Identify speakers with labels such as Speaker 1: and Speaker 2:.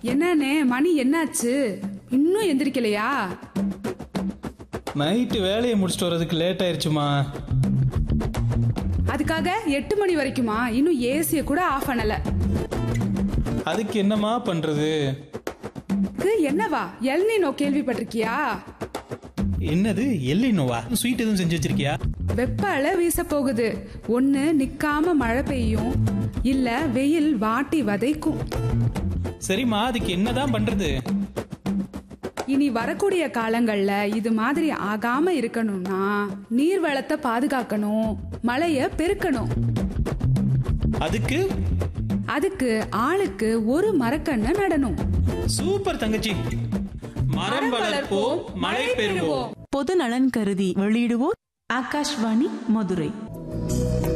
Speaker 1: என்னண்ணே மணி என்னாச்சு இன்னும் எந்திரிக்கலையா
Speaker 2: நைட்டு வேலையை முடிச்சுட்டு வர்றதுக்கு லேட் ஆயிருச்சுமா
Speaker 1: அதுக்காக எட்டு மணி வரைக்குமா இன்னும் ஏசிய கூட ஆஃப் பண்ணல
Speaker 2: அதுக்கு என்னம்மா பண்றது
Speaker 1: இது என்னவா எல்னினோ கேள்விப்பட்டிருக்கியா
Speaker 2: என்னது எல்லினோவா ஸ்வீட் எதுவும் செஞ்சு வச்சிருக்கியா
Speaker 1: வெப்ப அலை வீச போகுது ஒண்ணு நிக்காம மழை பெய்யும் இல்ல வெயில் வாட்டி வதைக்கும்
Speaker 2: சரிம்மா அதுக்கு என்னதான் பண்றது
Speaker 1: இனி வரக்கூடிய காலங்கள்ல இது மாதிரி ஆகாம இருக்கணும்னா நீர் வளத்தை பாதுகாக்கணும் மழைய பெருக்கணும்
Speaker 2: அதுக்கு
Speaker 1: அதுக்கு ஆளுக்கு ஒரு மரக்கண்ணை நடணும்
Speaker 2: சூப்பர் தங்கச்சி மரம் வளர்ப்போம் மழை பெறுவோம்
Speaker 3: பொது நலன் கருதி வெளியிடுவோர் ஆகாஷ்வாணி மதுரை